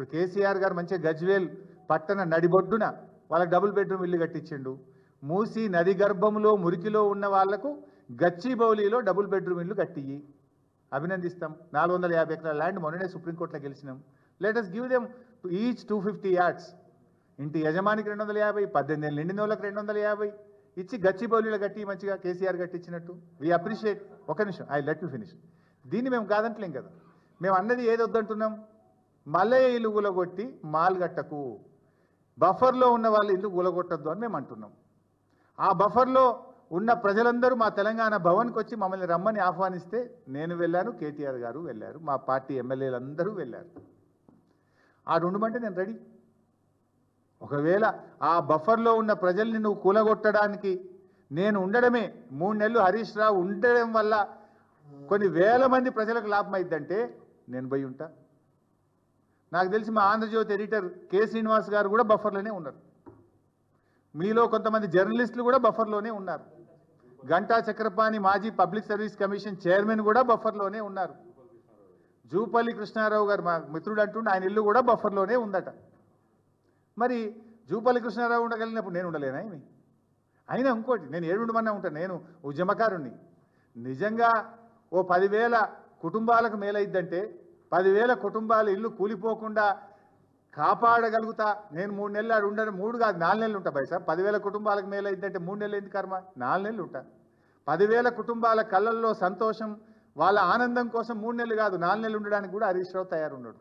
ఇప్పుడు కేసీఆర్ గారు మంచిగా గజ్వేల్ పట్టణ నడిబొడ్డున వాళ్ళకి డబుల్ బెడ్రూమ్ ఇల్లు కట్టించిండు మూసి నది గర్భంలో మురికిలో ఉన్న వాళ్లకు గచ్చిబౌలిలో డబుల్ బెడ్రూమ్ ఇల్లు కట్టియ్యి అభినందిస్తాం నాలుగు వందల యాభై ఎకరాల ల్యాండ్ మొన్ననే సుప్రీంకోర్టులో గెలిచినాం let us give them each two fifty yards ఇంటి యజమానికి రెండు వందల యాభై పద్దెనిమిది ఏళ్ళు నిండిన వాళ్ళకి రెండు వందల యాభై ఇచ్చి గచ్చిబౌలిలో కట్టి మంచిగా కేసీఆర్ కట్టించినట్టు వీ అప్రిషియేట్ ఒక నిమిషం ఐ లెట్ యూ ఫినిష్ దీన్ని మేము కాదంటలేం కదా మేము అన్నది ఏది వద్దంటున్నాం మల్లయ్య ఇల్లు గులగొట్టి మాల్ గట్టకు బఫర్లో ఉన్న వాళ్ళు ఇల్లు గులగొట్టద్దు అని మేము అంటున్నాం ఆ బఫర్లో ఉన్న ప్రజలందరూ మా తెలంగాణ భవన్కి వచ్చి మమ్మల్ని రమ్మని ఆహ్వానిస్తే నేను వెళ్ళాను కేటీఆర్ గారు వెళ్ళారు మా పార్టీ ఎమ్మెల్యేలు అందరూ వెళ్ళారు ఆ ఉండమంటే నేను రెడీ ఒకవేళ ఆ బఫర్లో ఉన్న ప్రజల్ని నువ్వు కూలగొట్టడానికి నేను ఉండడమే మూడు నెలలు హరీష్ రావు ఉండడం వల్ల కొన్ని వేల మంది ప్రజలకు లాభం అయిద్దంటే నేను పోయి ఉంటా నాకు తెలిసి మా ఆంధ్రజ్యోతి ఎడిటర్ కె శ్రీనివాస్ గారు కూడా బఫర్లోనే ఉన్నారు మీలో కొంతమంది జర్నలిస్టులు కూడా బఫర్లోనే ఉన్నారు గంటా చక్రపాణి మాజీ పబ్లిక్ సర్వీస్ కమిషన్ చైర్మన్ కూడా బఫర్లోనే ఉన్నారు జూపల్లి కృష్ణారావు గారు మా మిత్రుడు అంటుండే ఆయన ఇల్లు కూడా బఫర్లోనే ఉందట మరి జూపల్లి కృష్ణారావు ఉండగలిగినప్పుడు నేను ఉండలేనా ఏమి అయినా ఇంకోటి నేను ఏడుండమన్నా ఉంటాను నేను ఉద్యమకారుణ్ణి నిజంగా ఓ పదివేల కుటుంబాలకు మేలైద్దంటే పదివేల కుటుంబాల ఇల్లు కూలిపోకుండా కాపాడగలుగుతా నేను మూడు నెలలు ఆడు ఉండను మూడు కాదు నాలుగు నెలలు ఉంటా బయట పదివేల కుటుంబాలకు మేలైద్దంటే మూడు నెలలు ఎందుకు కర్మ నాలుగు నెలలు ఉంటా పదివేల కుటుంబాల కళ్ళల్లో సంతోషం వాళ్ళ ఆనందం కోసం మూడు నెలలు కాదు నాలుగు నెలలు ఉండడానికి కూడా హరీష్ రావు తయారున్నాడు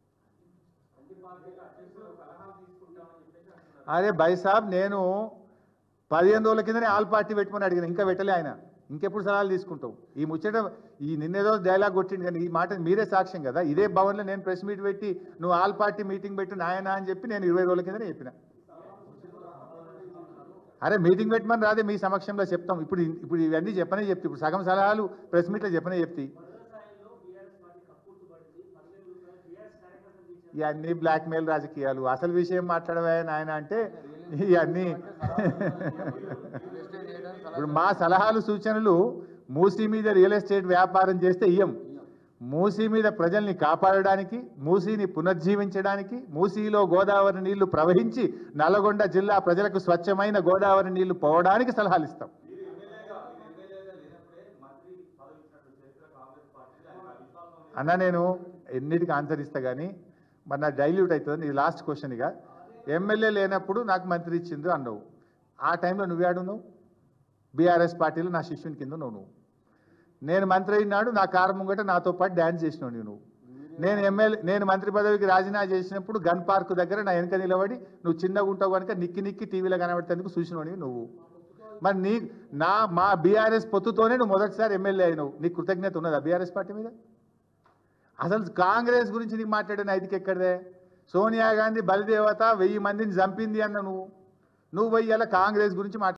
అరే భాయ్ సాబ్ నేను పదిహేను రోజుల కిందనే ఆల్ పార్టీ పెట్టమని అడిగిన ఇంకా పెట్టలే ఆయన ఇంకెప్పుడు సలహాలు తీసుకుంటావు ఈ ముచ్చట ఈ నిన్నేదో డైలాగ్ కొట్టింది కానీ ఈ మాట మీరే సాక్ష్యం కదా ఇదే భవన్లో నేను ప్రెస్ మీట్ పెట్టి నువ్వు ఆల్ పార్టీ మీటింగ్ పెట్టి నాయన అని చెప్పి నేను ఇరవై రోజుల కిందనే చెప్పిన అరే మీటింగ్ పెట్టమని రాదే మీ సమక్షంలో చెప్తాం ఇప్పుడు ఇప్పుడు ఇవన్నీ చెప్పనే చెప్తే ఇప్పుడు సగం సలహాలు ప్రెస్ మీట్లో చెప్పనే చెప్తాయి ఇవన్నీ బ్లాక్మెయిల్ రాజకీయాలు అసలు విషయం మాట్లాడవా నాయన అంటే ఇవన్నీ ఇప్పుడు మా సలహాలు సూచనలు మూసీ మీద రియల్ ఎస్టేట్ వ్యాపారం చేస్తే ఇయ్యం మూసీ మీద ప్రజల్ని కాపాడడానికి మూసీని పునర్జీవించడానికి మూసీలో గోదావరి నీళ్లు ప్రవహించి నల్గొండ జిల్లా ప్రజలకు స్వచ్ఛమైన గోదావరి నీళ్లు పోవడానికి సలహాలు ఇస్తాం అన్న నేను ఎన్నిటికి ఆన్సర్ ఇస్తా కానీ మరి నా డైల్యూట్ అవుతుంది ఇది లాస్ట్ క్వశ్చన్ ఇక ఎమ్మెల్యే లేనప్పుడు నాకు మంత్రి ఇచ్చింది అన్నావు ఆ టైంలో నువ్వే నువ్వు బీఆర్ఎస్ పార్టీలో నా శిష్యుని కింద నువ్వు నువ్వు నేను మంత్రి అయినాడు నా కారు ముంగట నాతో పాటు డ్యాన్స్ చేసినావు నువ్వు నేను ఎమ్మెల్యే నేను మంత్రి పదవికి రాజీనామా చేసినప్పుడు గన్ పార్క్ దగ్గర నా వెనక నిలబడి నువ్వు చిన్నగా ఉంటావు కనుక నిక్కి నిక్కి టీవీలో కనబడేందుకు చూసినవాడివి నువ్వు మరి నీ నా మా బీఆర్ఎస్ పొత్తుతోనే నువ్వు మొదటిసారి ఎమ్మెల్యే అయినావు నీకు కృతజ్ఞత ఉన్నదా బీఆర్ఎస్ పార్టీ మీద అసలు కాంగ్రెస్ గురించి నీకు మాట్లాడిన ఐదుకి ఎక్కడదే సోనియా గాంధీ బలిదేవత వెయ్యి మందిని చంపింది అన్న నువ్వు నువ్వు పోయి ఇలా కాంగ్రెస్ గురించి మాట్లాడు